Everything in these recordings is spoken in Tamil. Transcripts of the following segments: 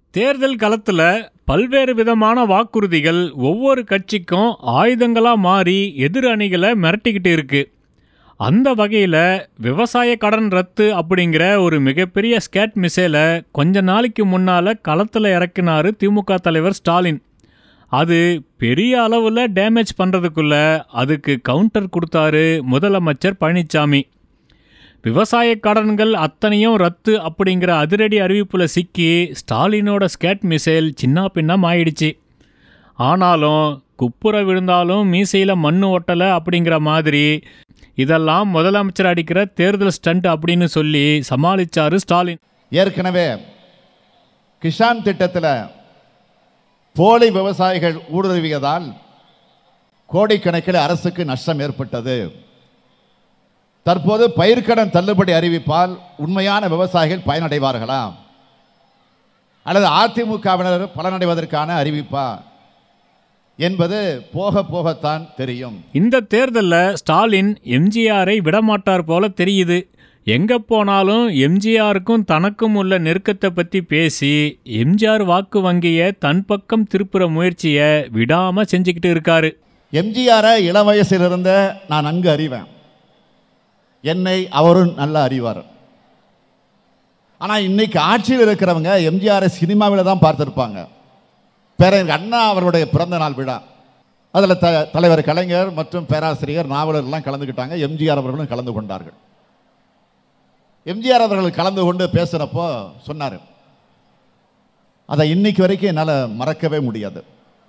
தேர்தல் களத்துல பல்வேறு விதமான வாக்குறுதிகள் ஒவ்வொரு கட்சிக்கும் ஆயுதங்களா மாறி எதிர் அணிகளை மிரட்டிக்கிட்டு இருக்கு அந்த வகையில் விவசாய கடன் ரத்து அப்படிங்கிற ஒரு மிகப்பெரிய ஸ்கேட் மிசைலை கொஞ்ச நாளைக்கு முன்னால் களத்தில் இறக்கினார் திமுக தலைவர் ஸ்டாலின் அது பெரிய அளவில் டேமேஜ் பண்ணுறதுக்குள்ள அதுக்கு கவுண்டர் கொடுத்தாரு முதலமைச்சர் பழனிசாமி விவசாய கடன்கள் அத்தனையும் ரத்து அப்படிங்கிற அதிரடி அறிவிப்பில் சிக்கி ஸ்டாலினோட ஸ்கேட் மிசைல் சின்ன பின்னம் ஆயிடுச்சு ஆனாலும் குப்புற விழுந்தாலும் மீசையில் மண்ணு ஒட்டலை அப்படிங்கிற மாதிரி இதெல்லாம் முதலமைச்சர் அடிக்கிற தேர்தல் ஸ்டண்ட் அப்படின்னு சொல்லி சமாளிச்சாரு ஸ்டாலின் ஏற்கனவே கிஷான் திட்டத்தில் போலி விவசாயிகள் ஊடுருவியதால் கோடிக்கணக்கில் அரசுக்கு நஷ்டம் ஏற்பட்டது தற்போது பயிர்க்கடன் தள்ளுபடி அறிவிப்பால் உண்மையான விவசாயிகள் பயனடைவார்களா அல்லது அதிமுகவினர் பலனடைவதற்கான அறிவிப்பா என்பது போக போகத்தான் தெரியும் இந்த தேர்தலில் ஸ்டாலின் எம்ஜிஆரை விடமாட்டார் போல தெரியுது எங்கே போனாலும் எம்ஜிஆருக்கும் தனக்கும் உள்ள நெருக்கத்தை பற்றி பேசி எம்ஜிஆர் வாக்கு வங்கியை தன் பக்கம் திருப்புற முயற்சியை விடாமல் செஞ்சுக்கிட்டு இருக்காரு எம்ஜிஆரை இளம் வயசிலிருந்த நான் நன்கு அறிவேன் என்னை அவரும் நல்லா அறிவார் ஆனால் இன்னைக்கு ஆட்சியில் இருக்கிறவங்க எம்ஜிஆரை சினிமாவில் தான் பார்த்துருப்பாங்க பேரறிஞர் அண்ணா அவருடைய பிறந்த நாள் விழா அதில் த தலைவர் கலைஞர் மற்றும் பேராசிரியர் நாவலர்லாம் கலந்துக்கிட்டாங்க எம்ஜிஆர் அவர்களும் கலந்து கொண்டார்கள் எம்ஜிஆர் அவர்கள் கலந்து கொண்டு பேசுகிறப்போ சொன்னார் அதை இன்னைக்கு வரைக்கும் என்னால் மறக்கவே முடியாது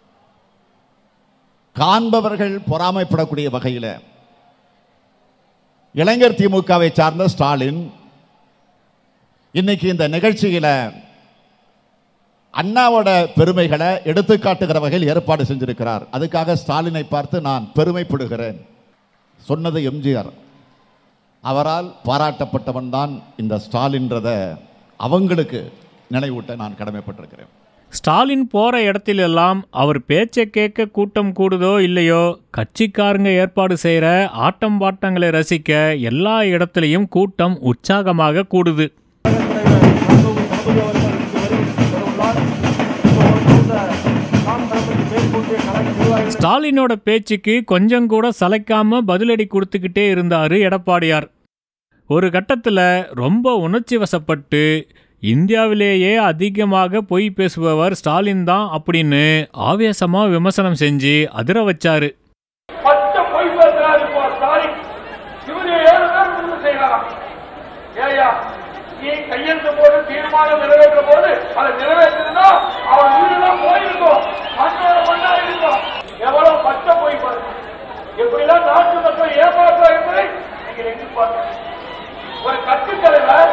காண்பவர்கள் பொறாமைப்படக்கூடிய வகையில் இளைஞர் திமுகவை சார்ந்த ஸ்டாலின் இன்னைக்கு இந்த நிகழ்ச்சியில் அண்ணாவோட பெருமைகளை எடுத்துக்காட்டுகிற வகையில் ஏற்பாடு செஞ்சிருக்கிறார் அதுக்காக ஸ்டாலினை பார்த்து நான் பெருமைப்படுகிறேன் சொன்னது எம்ஜிஆர் அவரால் பாராட்டப்பட்டவன் தான் இந்த ஸ்டாலின்றத அவங்களுக்கு நினைவூட்ட நான் கடமைப்பட்டிருக்கிறேன் ஸ்டாலின் போகிற இடத்திலெல்லாம் அவர் பேச்சை கேட்க கூட்டம் கூடுதோ இல்லையோ கட்சிக்காரங்க ஏற்பாடு செய்கிற ஆட்டம் பாட்டங்களை ரசிக்க எல்லா இடத்துலையும் கூட்டம் உற்சாகமாக கூடுது ஸ்டாலினோட பேச்சுக்கு கொஞ்சம் கூட சளைக்காம பதிலடி கொடுத்துக்கிட்டே இருந்தாரு எடப்பாடியார் ஒரு கட்டத்தில் ரொம்ப உணர்ச்சி வசப்பட்டு இந்தியாவிலேயே அதிகமாக பொய் பேசுபவர் ஸ்டாலின் தான் அப்படின்னு ஆவேசமா விமர்சனம் செஞ்சு அதிர வச்சாரு பச்சை பொய் பேசுறாரு இப்போ ஸ்டாலின் இவரு ஏழு பேர் முடிவு செய்யலாம் ஏயா நீ கையெழுத்து போது தீர்மானம் நிறைவேற்ற போது அதை நிறைவேற்றினா அவன் வீடுதான் போயிருக்கும் மண்ணோட மண்ணா இருக்கும் எவ்வளவு பச்சை பொய் பாருங்க எப்படிலாம் நாட்டு மக்கள் ஏமாற்றம் என்பதை நீங்கள் எங்கு பார்க்க ஒரு கட்சி தலைவர்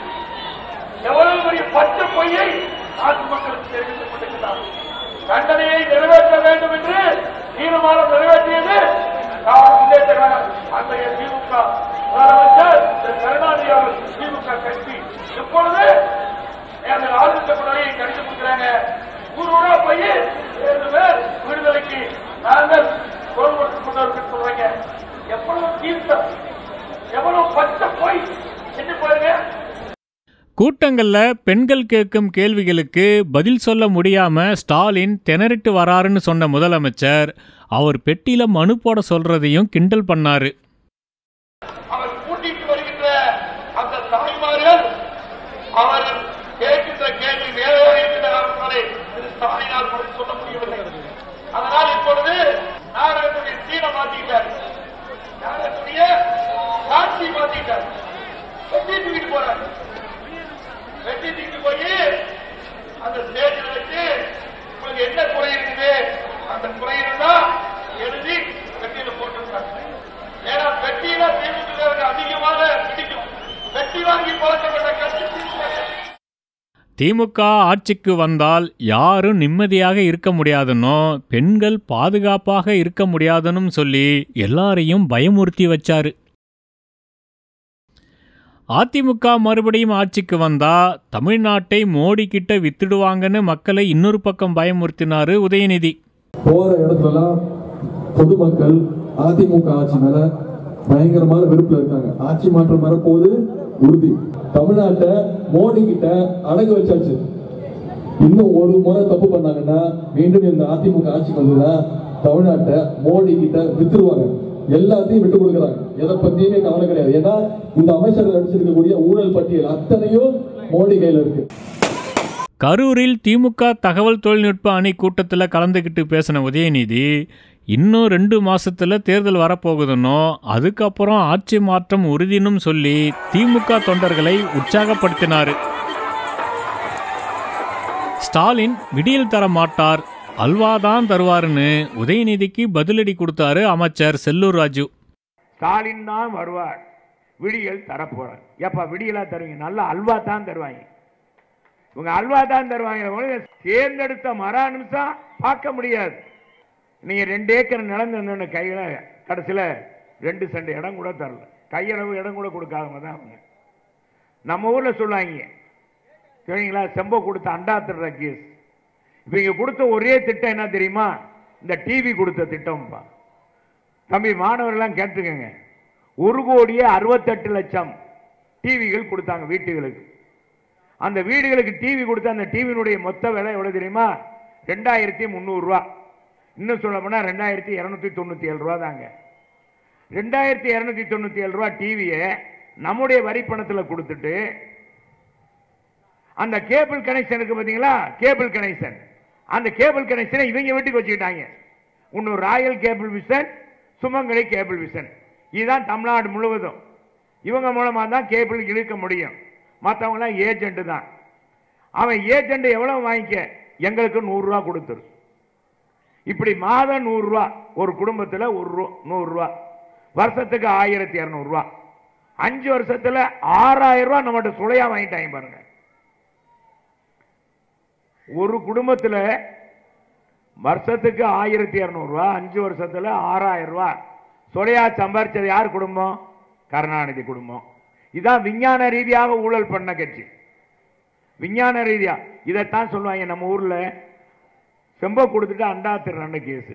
எவ்வளவு பெரிய பச்சை பொய்யை நாட்டு மக்களுக்கு தெரிவித்துக் கொண்டிருக்கிறார் தண்டனையை நிறைவேற்ற வேண்டும் என்று தீர்மானம் நிறைவேற்றியது திராவிட முன்னேற்ற கழகம் அன்றைய திமுக முதலமைச்சர் திரு கருணாநிதி அவர்கள் திமுக கட்சி இப்பொழுது அந்த ஆளுநர் பதவியை கடித்து கொடுக்கிறாங்க ஊர் ஊரா போய் ஏழு பேர் விடுதலைக்கு நாங்கள் குரல் கொடுத்துக் கொண்டவர்கள் சொல்றாங்க எவ்வளவு தீர்த்தம் எவ்வளவு பச்சை பொய் என்ன பாருங்க கூட்டங்களில் பெண்கள் கேட்கும் கேள்விகளுக்கு பதில் சொல்ல முடியாம ஸ்டாலின் திணறிட்டு வராருன்னு சொன்ன முதலமைச்சர் அவர் பெட்டியில மனு போட சொல்றதையும் கிண்டல் பண்ணாரு அவர் கூட்டிட்டு வருகின்ற அந்த தாய்மார்கள் அவர் கேட்கின்ற கேள்வி நிறைவேறுகின்ற காரணத்தாலே திரு ஸ்டாலினால் பதில் சொல்ல முடியவில்லை அதனால் இப்பொழுது நாடகத்துடைய சீனை மாத்திட்டார் நாடகத்துடைய காட்சி மாத்திட்டார் வெட்டி தூக்கிட்டு போறார் வெட்டி தூக்கிட்டு போய் அந்த ஸ்டேஜில் வச்சு உங்களுக்கு என்ன குறை இருக்குது அந்த குறை இருந்தா எழுதி வெட்டியில போட்டிருக்காங்க ஏன்னா வெட்டியில திமுக அதிகமாக பிடிக்கும் வெட்டி வாங்கி பழக்கப்பட்ட கட்சி திமுக திமுக ஆட்சிக்கு வந்தால் யாரும் நிம்மதியாக இருக்க முடியாதுன்னோ பெண்கள் பாதுகாப்பாக இருக்க முடியாதுன்னு சொல்லி எல்லாரையும் பயமுறுத்தி வச்சாரு அதிமுக மறுபடியும் ஆட்சிக்கு வந்தா தமிழ்நாட்டை மோடி கிட்ட வித்துடுவாங்கன்னு மக்களை இன்னொரு பக்கம் பயமுறுத்தினாரு உதயநிதி போற இடத்துலலாம் பொதுமக்கள் அதிமுக ஆட்சி மேல பயங்கரமான வெறுப்புல இருக்காங்க ஆட்சி மாற்றம் வரப்போகுது உறுதி தமிழ்நாட்டை மோடி கிட்ட அடகு வச்சாச்சு இன்னும் ஒரு முறை தப்பு பண்ணாங்கன்னா மீண்டும் இந்த அதிமுக ஆட்சிக்கு வந்ததுன்னா தமிழ்நாட்டை மோடி கிட்ட வித்துருவாங்க எல்லாத்தையும் விட்டு கொடுக்குறாங்க எதை பத்தியுமே கவலை கிடையாது ஏன்னா இந்த அமைச்சர்கள் அடிச்சிருக்கக்கூடிய ஊழல் பட்டியல் அத்தனையும் மோடி கையில இருக்கு கரூரில் திமுக தகவல் தொழில்நுட்ப அணி கூட்டத்தில் கலந்துக்கிட்டு பேசின உதயநிதி இன்னும் ரெண்டு மாசத்துல தேர்தல் வரப்போகுதுன்னோ அதுக்கப்புறம் ஆட்சி மாற்றம் உறுதினும் சொல்லி திமுக தொண்டர்களை உற்சாகப்படுத்தினார் ஸ்டாலின் விடியல் தர மாட்டார் அல்வாதான் தருவாருன்னு உதயநிதிக்கு பதிலடி கொடுத்தாரு அமைச்சர் செல்லூர் ராஜு ஸ்டாலின் தான் வருவார் விடியல் தரப்போறார் எப்ப விடியலா தருவீங்க நல்ல அல்வா தான் தருவாங்க இவங்க அல்வா தான் தருவாங்க ஒழிய தேர்ந்தெடுத்த மரா நிமிஷம் பார்க்க முடியாது நீங்க ரெண்டு ஏக்கர் நிலம் தந்தோன்னு கையில கடைசியில ரெண்டு சென்ட் இடம் கூட தரல கையளவு இடம் கூட கொடுக்காதவங்க தான் அவங்க நம்ம ஊர்ல சொல்லுவாங்க சரிங்களா செம்ப கொடுத்த அண்டா திருற கேஸ் இப்ப இங்க கொடுத்த ஒரே திட்டம் என்ன தெரியுமா இந்த டிவி கொடுத்த திட்டம்ப்பா தம்பி மாணவர்கள்லாம் கேட்டுக்கங்க ஒரு கோடியே அறுபத்தெட்டு லட்சம் டிவிகள் கொடுத்தாங்க வீட்டுகளுக்கு அந்த வீடுகளுக்கு டிவி கொடுத்த அந்த டிவியினுடைய மொத்த விலை எவ்வளவு தெரியுமா ரெண்டாயிரத்தி முந்நூறு ரூபா இன்னும் சொல்ல போனா ரெண்டாயிரத்தி இருநூத்தி தொண்ணூத்தி ஏழு ரூபா தாங்க ரெண்டாயிரத்தி இருநூத்தி தொண்ணூத்தி ஏழு ரூபா டிவியை நம்முடைய வரி பணத்துல கொடுத்துட்டு அந்த கேபிள் கனெக்ஷன் இருக்கு பாத்தீங்களா கேபிள் கனெக்ஷன் அந்த கேபிள் கனெக்ஷனை இவங்க வீட்டுக்கு வச்சுக்கிட்டாங்க இன்னும் royal cable vision Sumangali cable vision இதுதான் தமிழ்நாடு முழுவதும் இவங்க மூலமா தான் கேபிள் இழுக்க முடியும் மற்றவங்களாம் ஏஜென்ட் தான் அவன் ஏஜென்ட் எவ்வளவு வாங்கிக்க எங்களுக்கு நூறு ரூபா கொடுத்துரு இப்படி மாதம் நூறு ரூபா ஒரு குடும்பத்துல ஒரு ரூ நூறு ரூபா வருஷத்துக்கு ஆயிரத்தி இருநூறு ரூபா அஞ்சு வருஷத்துல ஆறாயிரம் ரூபா நம்மகிட்ட சுளையா வாங்கிட்டாங்க பாருங்க ஒரு குடும்பத்துல வருஷத்துக்கு ஆயிரத்தி இருநூறு ரூபா அஞ்சு வருஷத்துல ஆறாயிரம் ரூபா சொலையா சம்பாரிச்சது யார் குடும்பம் கருணாநிதி குடும்பம் இதான் விஞ்ஞான ரீதியாக ஊழல் பண்ண கட்சி விஞ்ஞான ரீதியா இதைத்தான் சொல்லுவாங்க நம்ம ஊர்ல செம்ப கொடுத்துட்டு அண்டா திருநண்டு கேஸ்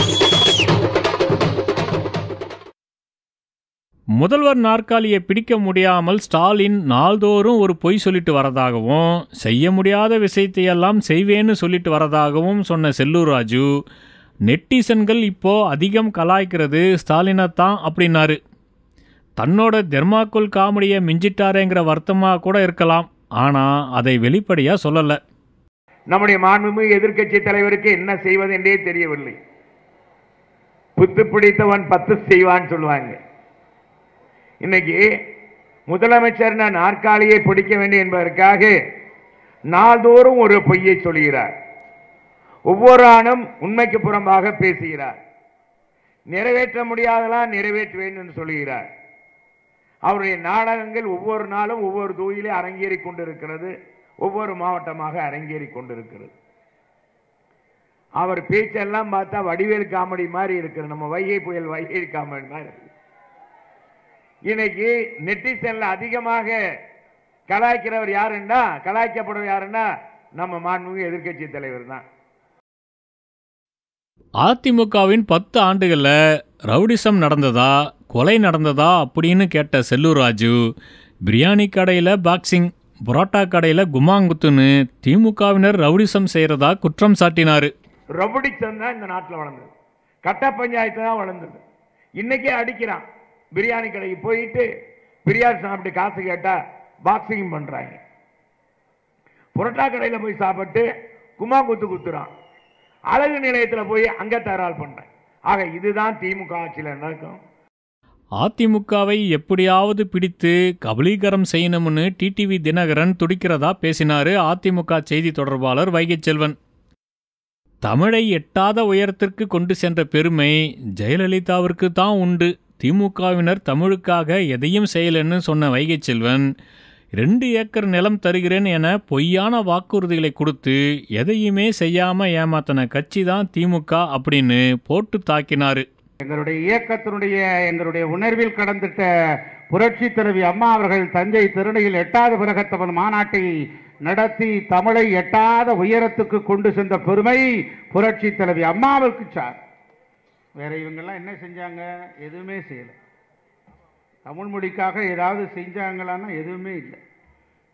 முதல்வர் நாற்காலியை பிடிக்க முடியாமல் ஸ்டாலின் நாள்தோறும் ஒரு பொய் சொல்லிட்டு வரதாகவும் செய்ய முடியாத விஷயத்தையெல்லாம் செய்வேன்னு சொல்லிட்டு வரதாகவும் சொன்ன செல்லூர் ராஜு நெட்டிசன்கள் இப்போ அதிகம் கலாய்க்கிறது ஸ்டாலினைத்தான் அப்படின்னாரு தன்னோட தெர்மாக்கோல் காமெடியை மிஞ்சிட்டாரேங்கிற வருத்தமாக கூட இருக்கலாம் ஆனால் அதை வெளிப்படையாக சொல்லலை நம்முடைய மாண்புமிகு எதிர்க்கட்சி தலைவருக்கு என்ன செய்வது என்றே தெரியவில்லை புத்து பிடித்தவன் பத்து செய்வான் சொல்லுவாங்க இன்னைக்கு முதலமைச்சர் நான் நாற்காலியை பிடிக்க வேண்டும் என்பதற்காக நாள்தோறும் ஒரு பொய்யை சொல்கிறார் ஒவ்வொரு ஆணும் உண்மைக்கு புறம்பாக பேசுகிறார் நிறைவேற்ற முடியாதெல்லாம் நிறைவேற்றுவேன் என்று சொல்கிறார் அவருடைய நாடகங்கள் ஒவ்வொரு நாளும் ஒவ்வொரு தொகுதியிலே அரங்கேறி கொண்டிருக்கிறது ஒவ்வொரு மாவட்டமாக அரங்கேறி கொண்டிருக்கிறது அவர் பேச்செல்லாம் பார்த்தா வடிவேல் காமெடி மாதிரி இருக்கு நம்ம வைகை புயல் வைகை காமெடி மாதிரி இருக்கு. இன்னைக்கு நெட்டிசன்ல அதிகமாக கலாய்க்கிறவர் யாருன்னா கலாய்க்கப்படுவர் யாருன்னா நம்ம மாண்புமிகு எதிர்க்கட்சி தலைவர் தான் அதிமுகவின் பத்து ஆண்டுகளில் ரவுடிசம் நடந்ததா கொலை நடந்ததா அப்படின்னு கேட்ட செல்லூர் ராஜு பிரியாணி கடையில் பாக்ஸிங் புரோட்டா கடையில் குமாங்குத்துன்னு திமுகவினர் ரவுடிசம் செய்கிறதா குற்றம் சாட்டினார் ரபடிச்சம் தான் இந்த நாட்டில் வளர்ந்தது கட்ட பஞ்சாயத்து தான் வளர்ந்தது இன்னைக்கே அடிக்கிறான் பிரியாணி கடைக்கு போயிட்டு பிரியாணி சாப்பிட்டு காசு கேட்டா பாக்ஸிங் பண்றாங்க புரோட்டா கடையில போய் சாப்பிட்டு குமா குத்து குத்துறான் அழகு நிலையத்துல போய் அங்க தரால் பண்றேன் ஆக இதுதான் திமுக ஆட்சியில் நடக்கும் அதிமுகவை எப்படியாவது பிடித்து கபலீகரம் செய்யணும்னு டிடிவி தினகரன் துடிக்கிறதா பேசினாரு அதிமுக செய்தி தொடர்பாளர் வைகை செல்வன் தமிழை எட்டாத உயரத்திற்கு கொண்டு சென்ற பெருமை ஜெயலலிதாவிற்கு தான் உண்டு திமுகவினர் தமிழுக்காக எதையும் செய்யலன்னு சொன்ன வைகை செல்வன் ரெண்டு ஏக்கர் நிலம் தருகிறேன் என பொய்யான வாக்குறுதிகளை கொடுத்து எதையுமே செய்யாம ஏமாத்தின கட்சி தான் திமுக அப்படின்னு போட்டு தாக்கினாரு எங்களுடைய இயக்கத்தினுடைய எங்களுடைய உணர்வில் கடந்திட்ட புரட்சி தலைவி அம்மா அவர்கள் தஞ்சை திருநையில் எட்டாவது பிறகத்தவன் மாநாட்டை நடத்தி தமிழை எட்டாத உயரத்துக்கு கொண்டு சென்ற பெருமை புரட்சி தலைவி அம்மாவுக்கு சார் வேற இவங்கெல்லாம் என்ன செஞ்சாங்க எதுவுமே செய்யல தமிழ் மொழிக்காக ஏதாவது செஞ்சாங்களான்னா எதுவுமே இல்லை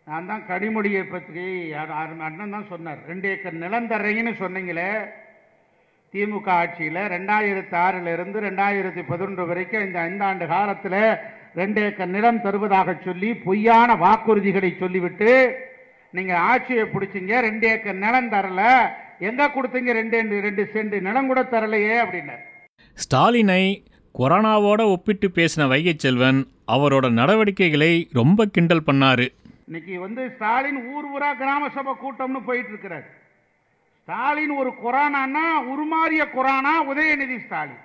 நான் தான் கனிமொழியை பற்றி அ- அ- அண்ணன் தான் சொன்னார் ரெண்டு ஏக்கர் நிலந்தரைன்னு சொன்னீங்களே திமுக ஆட்சியில் ரெண்டாயிரத்தி ஆறுல இருந்து ரெண்டாயிரத்தி பதினொன்று வரைக்கும் இந்த ஐந்தாண்டு காலத்தில் ரெண்டு ஏக்கர் நிலம் தருவதாக சொல்லி பொய்யான வாக்குறுதிகளை சொல்லிவிட்டு நீங்க ஆட்சியை பிடிச்சீங்க ரெண்டு ஏக்கர் நிலம் தரல எங்க கொடுத்தீங்க ரெண்டு ரெண்டு சென்ட் நிலம் கூட தரலையே அப்படின்னாரு ஸ்டாலினை கொரோனாவோட ஒப்பிட்டு பேசின வைகை செல்வன் அவரோட நடவடிக்கைகளை ரொம்ப கிண்டல் பண்ணாரு இன்னைக்கு வந்து ஸ்டாலின் ஊர் ஊரா கிராம சபை கூட்டம்னு போயிட்டு இருக்கிறார் ஸ்டாலின் ஒரு கொரோனான்னா உருமாறிய கொரோனா உதயநிதி ஸ்டாலின்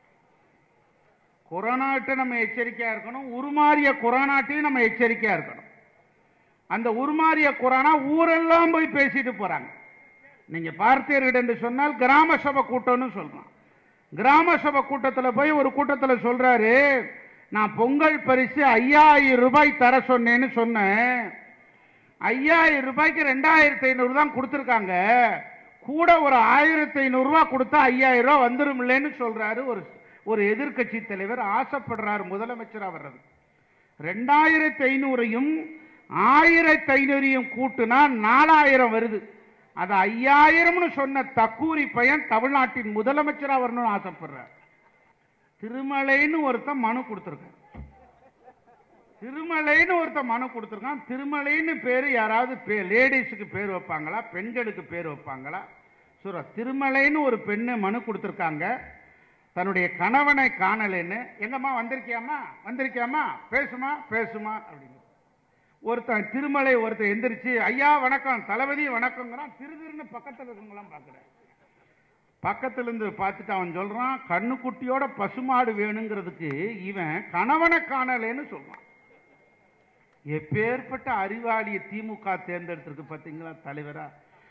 கொரோனாட்ட நம்ம எச்சரிக்கையா இருக்கணும் உருமாறிய கொரோனாட்டையும் நம்ம எச்சரிக்கையா இருக்கணும் அந்த உருமாறிய கொரோனா ஊரெல்லாம் போய் பேசிட்டு போறாங்க நீங்க பார்த்தீர்கள் என்று சொன்னால் கிராம சபை கூட்டம்னு சொல்றோம் கிராம சபை கூட்டத்தில் போய் ஒரு கூட்டத்தில் சொல்றாரு நான் பொங்கல் பரிசு ஐயாயிரம் ரூபாய் தர சொன்னேன்னு சொன்னேன் ஐயாயிரம் ரூபாய்க்கு ரெண்டாயிரத்தி ஐநூறு தான் கொடுத்துருக்காங்க கூட ஒரு ஆயிரத்தி ஐநூறுரூவா கொடுத்தா ஐயாயிரம் ரூபா வந்துருமில்லேன்னு சொல்றாரு ஒரு ஒரு எதிர்க்கட்சி தலைவர் ஆசைப்படுறாரு முதலமைச்சராக வர்றது ரெண்டாயிரத்தி ஐநூறையும் ஆயிரத்தி ஐநூறையும் கூட்டுனா நாலாயிரம் வருது அது ஐயாயிரம்னு சொன்ன தக்கூரி பையன் தமிழ்நாட்டின் முதலமைச்சராக வரணும்னு ஆசைப்படுறார் திருமலைன்னு ஒருத்தன் மனு கொடுத்துருக்கான் திருமலைன்னு ஒருத்தன் மனு கொடுத்துருக்கான் திருமலைன்னு பேர் யாராவது பே லேடிஸுக்கு பேர் வைப்பாங்களா பெண்களுக்கு பேர் வைப்பாங்களா சொல்ற திருமலைன்னு ஒரு பெண்ணு மனு கொடுத்துருக்காங்க தன்னுடைய கணவனை காணலைன்னு எங்கம்மா வந்திருக்கியாம்மா வந்திருக்கியாம்மா பேசுமா பேசுமா அப்படின்னு ஒருத்தன் திருமலை ஒருத்தன் எந்திரிச்சு ஐயா வணக்கம் தளபதி வணக்கங்கிறான் திரு திருன்னு பக்கத்தில் இருக்கவங்களாம் பார்க்குறேன் பக்கத்துல இருந்து பார்த்துட்டு அவன் சொல்றான் கண்ணுக்குட்டியோட பசுமாடு வேணுங்கிறதுக்கு இவன் கணவனை காணலைன்னு சொல்றான் எப்பேற்பட்ட அறிவாளியை திமுக தேர்ந்தெடுத்திருக்கு பார்த்தீங்களா தலைவரா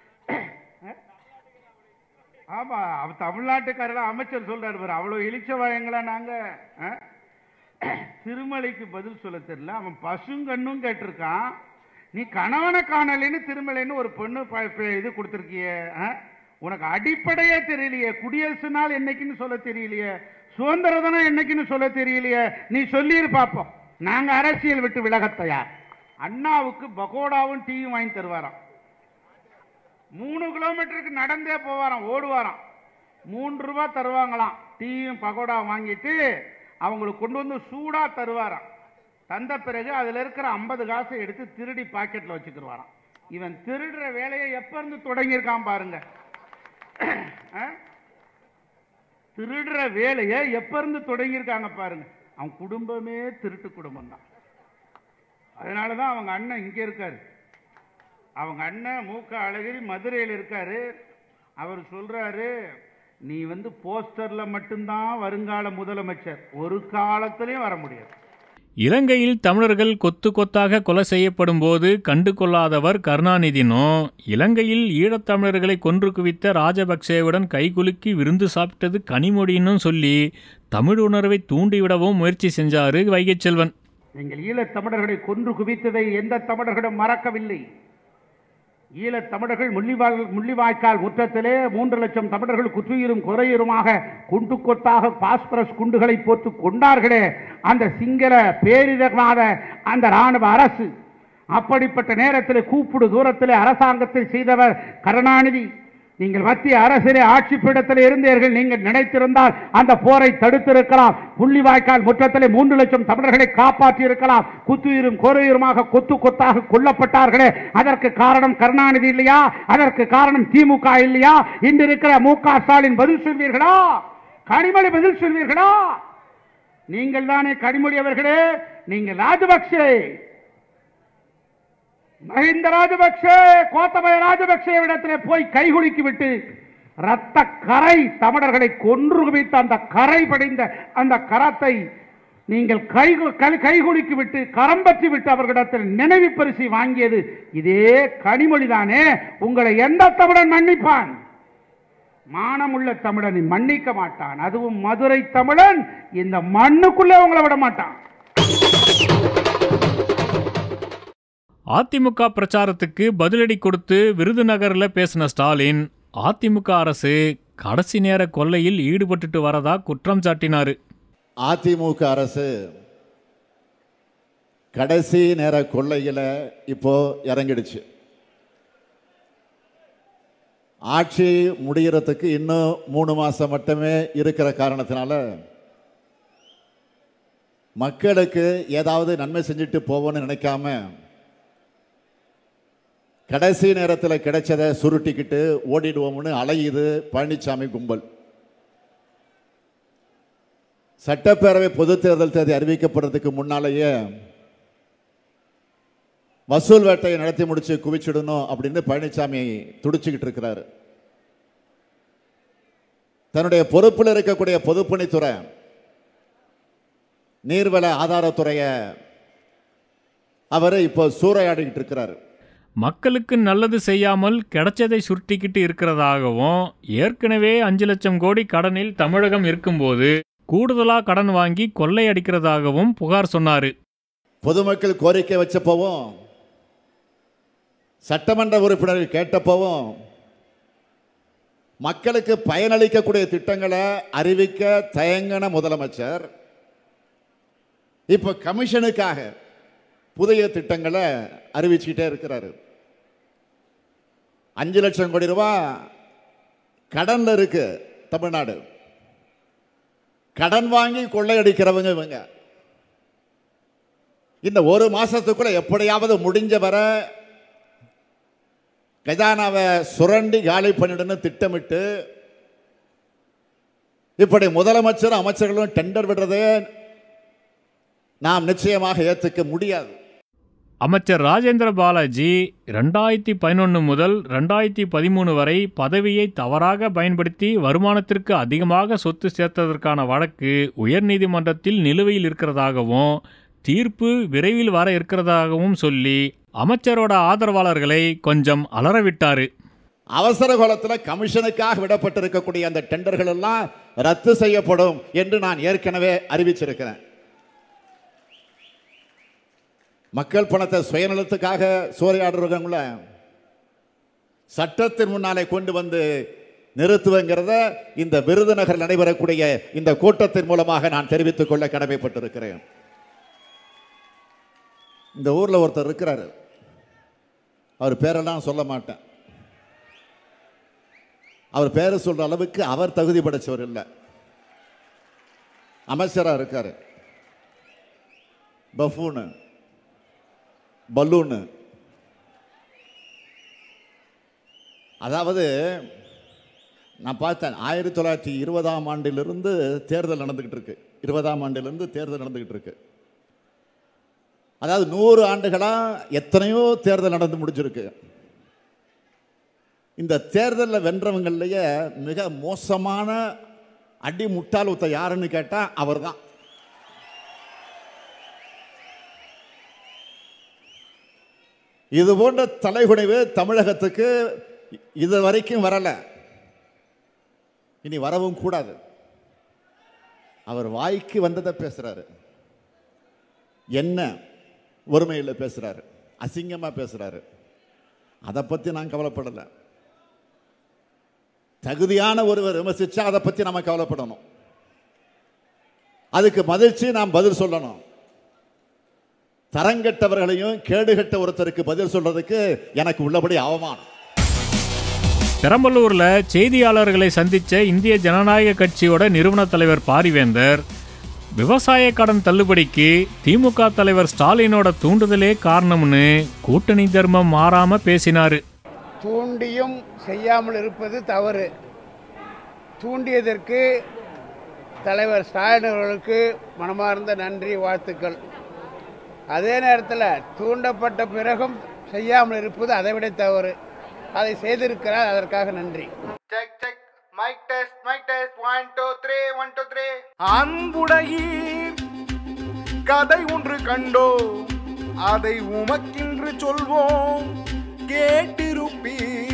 ஆமா அவ தமிழ்நாட்டுக்காரர் அமைச்சர் சொல்றாரு பாரு அவ்வளவு இழிச்ச வாயங்களா நாங்க ஆ? திருமலைக்கு பதில் சொல்ல தெரியல அவன் பசுங்கண்ணும் கேட்டிருக்கான் நீ கணவனை காணலைன்னு திருமலைன்னு ஒரு பொண்ணு ப- ப- இது கொடுத்துருக்கிய உனக்கு அடிப்படையே தெரியலையே குடியரசு நாள் என்னைக்குன்னு சொல்ல தெரியலையே சுதந்திர தினம் என்னைக்குன்னு சொல்ல தெரியலையே நீ சொல்லிரு பார்ப்போம் நாங்க அரசியல் விட்டு விலகத் தயார் அண்ணாவுக்கு பகோடாவும் டீயும் வாங்கி தருவாராம் மூணு கிலோமீட்டருக்கு நடந்தே போவாராம் ஓடுவாராம் மூன்று ரூபா தருவாங்களாம் டீயும் பகோடா வாங்கிட்டு அவங்களுக்கு கொண்டு வந்து சூடா தருவாராம் தந்த பிறகு அதுல இருக்கிற ஐம்பது காசை எடுத்து திருடி பாக்கெட்ல வச்சுக்கிடுவாராம் இவன் திருடுற வேலையை எப்ப இருந்து தொடங்கியிருக்கான் பாருங்க ஆ? திருடுற வேலையை எப்ப இருந்து தொடங்கியிருக்காங்க பாருங்க அவன் குடும்பமே திருட்டு குடும்பம் தான் அதனாலதான் அவங்க அண்ணன் இங்க இருக்காரு அவங்க அண்ணன் மூக்க அழகிரி மதுரையில் இருக்காரு அவர் சொல்றாரு நீ வந்து போஸ்டர்ல மட்டும்தான் வருங்கால முதலமைச்சர் ஒரு காலத்திலையும் வர முடியாது இலங்கையில் தமிழர்கள் கொத்து கொத்தாக கொலை செய்யப்படும் போது கண்டு கொள்ளாதவர் கருணாநிதினும் இலங்கையில் ஈழத்தமிழர்களை கொன்று குவித்த ராஜபக்சேவுடன் கைகுலுக்கி விருந்து சாப்பிட்டது கனிமொழின்னும் சொல்லி தமிழ் உணர்வை தூண்டிவிடவும் முயற்சி செஞ்சாரு வைகைச் செல்வன் நீங்கள் ஈழத் தமிழர்களை கொன்று குவித்ததை எந்த தமிழர்களும் மறக்கவில்லை ஈழத் தமிழர்கள் முள்ளிவாழ் முள்ளிவாய்க்கால் முற்றத்திலே மூன்று லட்சம் தமிழர்கள் குற்றுயிரும் குறையுருமாக குண்டு கொத்தாக பாஸ்பரஸ் குண்டுகளை போட்டு கொண்டார்களே அந்த சிங்கள பேரிடர்வாத அந்த ராணுவ அரசு அப்படிப்பட்ட நேரத்தில் கூப்பிடு தூரத்தில் அரசாங்கத்தை செய்தவர் கருணாநிதி நீங்கள் மத்திய அரசிலே ஆட்சி பீடத்தில் இருந்தீர்கள் நீங்கள் நினைத்திருந்தால் அந்த போரை தடுத்திருக்கலாம் புள்ளிவாய்க்கால் முற்றத்திலே மூன்று லட்சம் தமிழர்களை காப்பாற்றி இருக்கலாம் குத்துயிரும் கோரையுருமாக கொத்து கொத்தாக கொல்லப்பட்டார்களே அதற்கு காரணம் கருணாநிதி இல்லையா அதற்கு காரணம் திமுக இல்லையா இன்று இருக்கிற மு க ஸ்டாலின் பதில் சொல்வீர்களா கனிமொழி பதில் சொல்வீர்களா நீங்கள் தானே கனிமொழி அவர்களே நீங்கள் ராஜபக்சே மஹிந்த ராஜபக்சே கோத்தபய ராஜபக்சேவிடத்திலே போய் கைகுலுக்கி விட்டு ரத்த கரை தமிழர்களை கொன்று குவித்த அந்த கரை படிந்த அந்த கரத்தை நீங்கள் கை கை- கைகுலுக்கி விட்டு கரம் பற்றி விட்டு அவர்களிடத்தில் நினைவு பரிசு வாங்கியது இதே கனிமொழிதானே உங்களை எந்த தமிழன் மன்னிப்பான் மானமுள்ள தமிழனை மன்னிக்க மாட்டான் அதுவும் மதுரை தமிழன் இந்த மண்ணுக்குள்ளே உங்களை விட மாட்டான் அதிமுக பிரச்சாரத்துக்கு பதிலடி கொடுத்து விருதுநகரில் பேசின ஸ்டாலின் அதிமுக அரசு கடைசி நேர கொள்ளையில் ஈடுபட்டுட்டு வரதா குற்றம் சாட்டினாரு அதிமுக அரசு கடைசி நேர கொள்ளையில் இப்போ இறங்கிடுச்சு ஆட்சி முடிகிறதுக்கு இன்னும் மூணு மாதம் மட்டுமே இருக்கிற காரணத்தினால மக்களுக்கு ஏதாவது நன்மை செஞ்சுட்டு போவோம்னு நினைக்காம கடைசி நேரத்தில் கிடைச்சதை சுருட்டிக்கிட்டு ஓடிடுவோம்னு அலையுது பழனிசாமி கும்பல் சட்டப்பேரவை பொதுத் தேர்தல் தேதி அறிவிக்கப்படுறதுக்கு முன்னாலேயே வசூல் வேட்டையை நடத்தி முடிச்சு குவிச்சிடணும் அப்படின்னு பழனிசாமி துடிச்சுக்கிட்டு இருக்கிறாரு தன்னுடைய பொறுப்பில் இருக்கக்கூடிய பொதுப்பணித்துறை நீர்வள ஆதாரத்துறையை அவர் இப்போ சூறையாடிக்கிட்டு இருக்கிறாரு மக்களுக்கு நல்லது செய்யாமல் கிடைச்சதை சுருட்டிக்கிட்டு இருக்கிறதாகவும் ஏற்கனவே அஞ்சு லட்சம் கோடி கடனில் தமிழகம் இருக்கும்போது கூடுதலா கடன் வாங்கி கொள்ளையடிக்கிறதாகவும் புகார் சொன்னாரு பொதுமக்கள் கோரிக்கை வச்சப்போவும் சட்டமன்ற உறுப்பினர்கள் கேட்டப்போவும் மக்களுக்கு பயனளிக்கக்கூடிய திட்டங்களை அறிவிக்க தயங்கின முதலமைச்சர் இப்போ கமிஷனுக்காக புதிய திட்டங்களை அறிவிச்சுக்கிட்டே இருக்கிறாரு அஞ்சு லட்சம் கோடி ரூபாய் கடன்ல இருக்கு தமிழ்நாடு கடன் வாங்கி கொள்ளையடிக்கிறவங்க இவங்க இந்த ஒரு மாசத்துக்குள்ள எப்படியாவது முடிஞ்ச வர கஜானாவை சுரண்டி காலி பண்ணிடுன்னு திட்டமிட்டு இப்படி முதலமைச்சரும் அமைச்சர்களும் டெண்டர் விடுறதே நாம் நிச்சயமாக ஏற்றுக்க முடியாது அமைச்சர் ராஜேந்திர பாலாஜி ரெண்டாயிரத்தி பதினொன்று முதல் ரெண்டாயிரத்தி பதிமூணு வரை பதவியை தவறாக பயன்படுத்தி வருமானத்திற்கு அதிகமாக சொத்து சேர்த்ததற்கான வழக்கு உயர்நீதிமன்றத்தில் நிலுவையில் இருக்கிறதாகவும் தீர்ப்பு விரைவில் வர இருக்கிறதாகவும் சொல்லி அமைச்சரோட ஆதரவாளர்களை கொஞ்சம் அலறவிட்டாரு அவசர காலத்தில் கமிஷனுக்காக விடப்பட்டிருக்கக்கூடிய அந்த டெண்டர்கள் எல்லாம் ரத்து செய்யப்படும் என்று நான் ஏற்கனவே அறிவிச்சிருக்கிறேன் மக்கள் பணத்தை சுயநலத்துக்காக சூறையாடுறவங்கள சட்டத்தின் முன்னாலே கொண்டு வந்து நிறுத்துவங்கிறத இந்த விருதுநகர் நடைபெறக்கூடிய இந்த கூட்டத்தின் மூலமாக நான் தெரிவித்துக் கொள்ள கடமைப்பட்டிருக்கிறேன் இந்த ஊர்ல ஒருத்தர் இருக்கிறாரு அவர் பேரெல்லாம் சொல்ல மாட்டேன் அவர் பேரை சொல்ற அளவுக்கு அவர் தகுதி படைச்சவர் இல்லை அமைச்சரா இருக்காரு பஃபூனு பலூனு அதாவது நான் பார்த்தேன் ஆயிரத்தி தொள்ளாயிரத்தி இருபதாம் ஆண்டிலிருந்து தேர்தல் நடந்துகிட்டு இருக்கு இருபதாம் ஆண்டிலிருந்து தேர்தல் நடந்துகிட்டு இருக்கு அதாவது நூறு ஆண்டுகளா எத்தனையோ தேர்தல் நடந்து முடிஞ்சிருக்கு இந்த தேர்தலில் வென்றவங்களையே மிக மோசமான அடி முட்டாள் ஒருத்த யாருன்னு கேட்டால் அவர் தான் இது போன்ற தலைகுனிவு தமிழகத்துக்கு இது வரைக்கும் வரல இனி வரவும் கூடாது அவர் வாய்க்கு வந்ததை பேசுறாரு என்ன ஒருமையில் பேசுறாரு அசிங்கமா பேசுறாரு அதை பத்தி நான் கவலைப்படலை தகுதியான ஒருவர் விமர்சிச்சா அதை பத்தி நம்ம கவலைப்படணும் அதுக்கு மதிச்சு நாம் பதில் சொல்லணும் தரங்கெட்டவர்களையும் கேடுகட்ட ஒருத்தருக்கு பதில் சொல்றதுக்கு எனக்கு உள்ளபடி அவமானம் பெரம்பலூர்ல செய்தியாளர்களை சந்திச்ச இந்திய ஜனநாயக கட்சியோட நிறுவன தலைவர் பாரிவேந்தர் விவசாய கடன் தள்ளுபடிக்கு திமுக தலைவர் ஸ்டாலினோட தூண்டுதலே காரணம்னு கூட்டணி தர்மம் மாறாம பேசினாரு தூண்டியும் செய்யாமல் இருப்பது தவறு தூண்டியதற்கு தலைவர் ஸ்டாலின் அவர்களுக்கு மனமார்ந்த நன்றி வாழ்த்துக்கள் அதே நேரத்தில் தூண்டப்பட்ட பிறகும் செய்யாமல் இருப்பது அதைவிட தவறு அதை செய்திருக்கிறார் அதற்காக நன்றி check check mic test mic test one two three one two three அன்புடையீர் கதை ஒன்று கண்டோ அதை உமக்கின்று சொல்வோம் கேட்டிருப்பீர்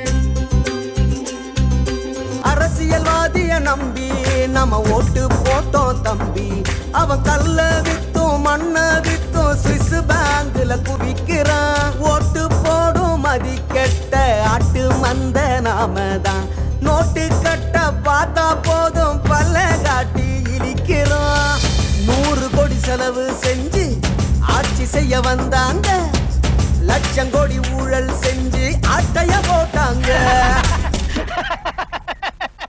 அரசியல்வாதிய நம்பி நம்ம ஓட்டு போட்டோம் தம்பி அவன் கல்ல வித்தும் மண்ண வித்தும் சுவிஸ் பேங்க்ல குவிக்கிறான் ஓட்டு போடும் மதி கெட்ட ஆட்டு மந்த நாம தான் நோட்டு கட்ட பார்த்தா போதும் பல்ல காட்டி இழிக்கிறோம் நூறு கோடி செலவு செஞ்சு ஆட்சி செய்ய வந்தாங்க லட்சம் கோடி ஊழல் செஞ்சு ஆட்டைய போட்டாங்க